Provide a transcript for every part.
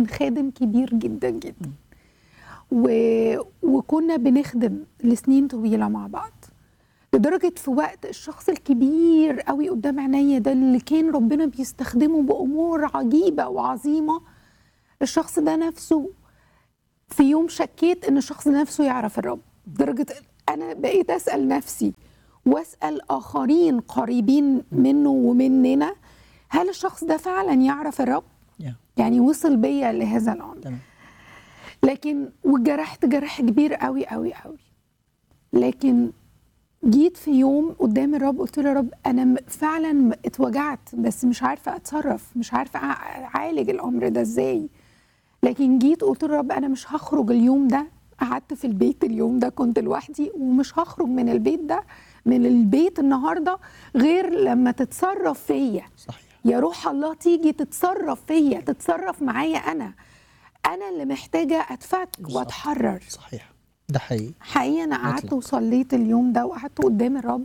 خادم كبير جدا جدا و... وكنا بنخدم لسنين طويله مع بعض لدرجه في وقت الشخص الكبير قوي قدام عينيا ده اللي كان ربنا بيستخدمه بامور عجيبه وعظيمه الشخص ده نفسه في يوم شكيت ان الشخص ده نفسه يعرف الرب لدرجه انا بقيت اسال نفسي واسال اخرين قريبين منه ومننا هل الشخص ده فعلا يعرف الرب يا يعني وصل بيا لهذا الامر تمام لكن وجرحت جرح كبير قوي قوي قوي لكن جيت في يوم قدام الرب قلت له يا رب انا م- فعلا م- اتوجعت بس مش عارفه اتصرف مش عارفه أع- اعالج الامر ده ازاي لكن جيت قلت له يا رب انا مش هخرج اليوم ده قعدت في البيت اليوم ده كنت لوحدي ومش هخرج من البيت ده من البيت النهارده غير لما تتصرف فيا صحيح يا روح الله تيجي تتصرف فيا تتصرف معايا انا انا اللي محتاجه اتفك بالظبط. واتحرر صحيح ده حقيقي حقيقه انا قعدت مطلق. وصليت اليوم ده وقعدت قدام الرب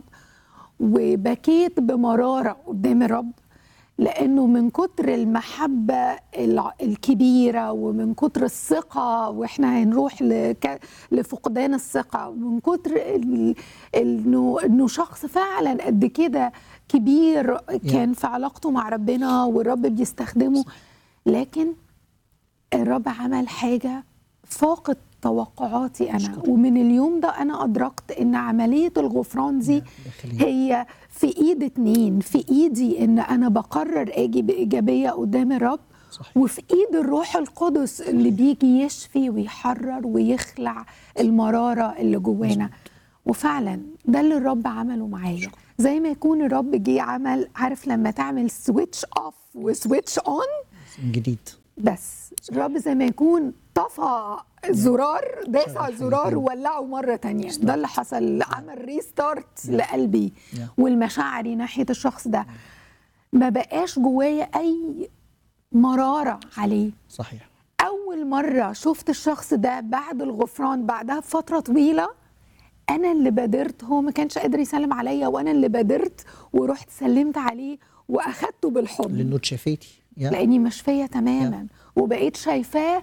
وبكيت بمراره قدام الرب لانه من كتر المحبه الع- الكبيره ومن كتر الثقه واحنا هنروح لك- لفقدان الثقه ومن كتر ال- انه انه شخص فعلا قد كده كبير كان في علاقته مع ربنا والرب بيستخدمه لكن الرب عمل حاجه فاقت توقعاتي انا أشكرك. ومن اليوم ده انا ادركت ان عمليه الغفران دي داخليا. هي في ايد اتنين في ايدي ان انا بقرر اجي بايجابيه قدام الرب صحيح وفي ايد الروح القدس اللي بيجي يشفي ويحرر ويخلع المراره اللي جوانا وفعلا ده اللي الرب عمله معايا زي ما يكون الرب جه عمل عارف لما تعمل سويتش اوف وسويتش اون جديد بس الرب زي ما يكون طفى الزرار داس شغل على حاجة الزرار تانية. وولعه مرة تانية ده اللي حصل عمل ريستارت لقلبي Yeah. والمشاعري ناحية الشخص ده ما بقاش جوايا أي مرارة عليه صحيح أول مرة شفت الشخص ده بعد الغفران بعدها بفترة طويلة أنا اللي بادرت هو ما كانش قادر يسلم عليا وأنا اللي بادرت ورحت سلمت عليه وأخدته بالحضن لانه اتشفيتي يا لاني مشفيه تماما وبقيت شايفاه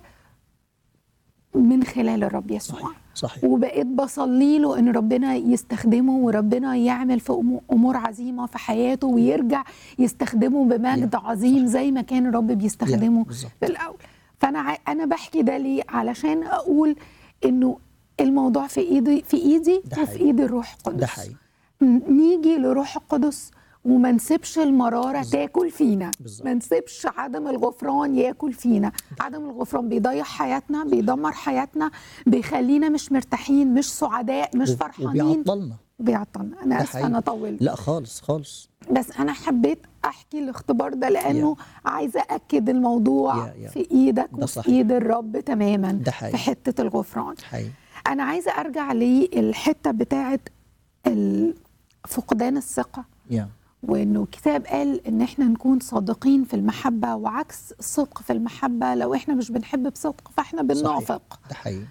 من خلال الرب يسوع صحيح صحيح وبقيت بصلي له ان ربنا يستخدمه وربنا يعمل في أمو- امور عظيمه في حياته ويرجع يستخدمه بمجد يا، عظيم زي ما كان الرب بيستخدمه بالظبط. في الاول فانا ع- انا بحكي ده ليه علشان اقول انه الموضوع في ايدي في ايدي ده وفي حقيقي. ايد الروح القدس ده حقيقي ن- نيجي لروح القدس وما نسيبش المرارة تاكل فينا بالظبط. ما نسيبش عدم الغفران ياكل فينا عدم الغفران بيضيع حياتنا بيدمر حياتنا بيخلينا مش مرتاحين مش سعداء مش وب- فرحانين وبيعطلنا بيعطلنا انا ده اسفه حقيقي. انا طولت لا خالص خالص بس انا حبيت احكي الاختبار ده لانه عايزه اكد الموضوع يا- يا. في ايدك ده وفي صحيح. ايد الرب تماما ده حقيقي. في حته الغفران حقيقي انا عايزه ارجع للحته بتاعه ال- فقدان الثقه يا وانه الكتاب قال ان احنا نكون صادقين في المحبه وعكس الصدق في المحبه لو احنا مش بنحب بصدق فاحنا بننافق صحيح. ده حقيقي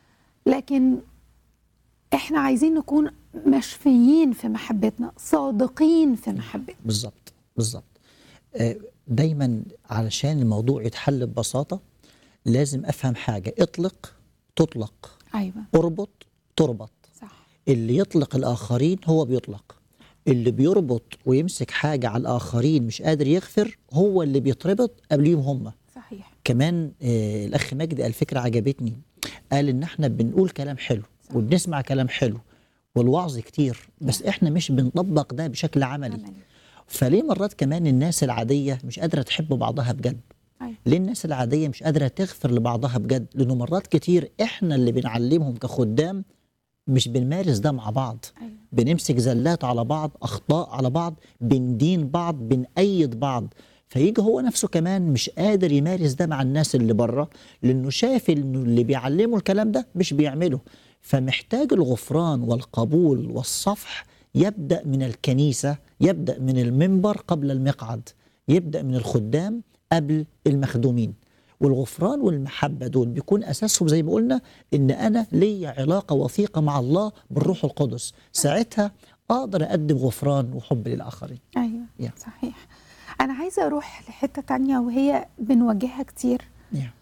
لكن احنا عايزين نكون مشفيين في محبتنا صادقين في محبتنا بالظبط بالظبط آه، دايما علشان الموضوع يتحل ببساطه لازم افهم حاجه اطلق تطلق ايوه اربط تربط صح اللي يطلق الاخرين هو بيطلق اللي بيربط ويمسك حاجه على الاخرين مش قادر يغفر هو اللي بيتربط قبليهم هم صحيح كمان آه الاخ مجدي قال فكره عجبتني قال ان احنا بنقول كلام حلو وبنسمع كلام حلو والوعظ كتير بس احنا مش بنطبق ده بشكل عملي عملي. فليه مرات كمان الناس العاديه مش قادره تحب بعضها بجد أيوة. ليه الناس العاديه مش قادره تغفر لبعضها بجد لانه مرات كتير احنا اللي بنعلمهم كخدام مش بنمارس ده مع بعض أيوة. بنمسك زلات على بعض اخطاء على بعض بندين بعض بنأيد بعض فيجي هو نفسه كمان مش قادر يمارس ده مع الناس اللي بره لانه شايف انه اللي بيعلمه الكلام ده مش بيعمله فمحتاج الغفران والقبول والصفح يبدا من الكنيسه يبدا من المنبر قبل المقعد يبدا من الخدام قبل المخدومين والغفران والمحبه دول بيكون اساسهم زي ما قلنا ان انا ليا علاقه وثيقه مع الله بالروح القدس ساعتها اقدر اقدم غفران وحب للاخرين ايوه يا. صحيح انا عايزه اروح لحته تانية وهي بنواجهها كتير يا.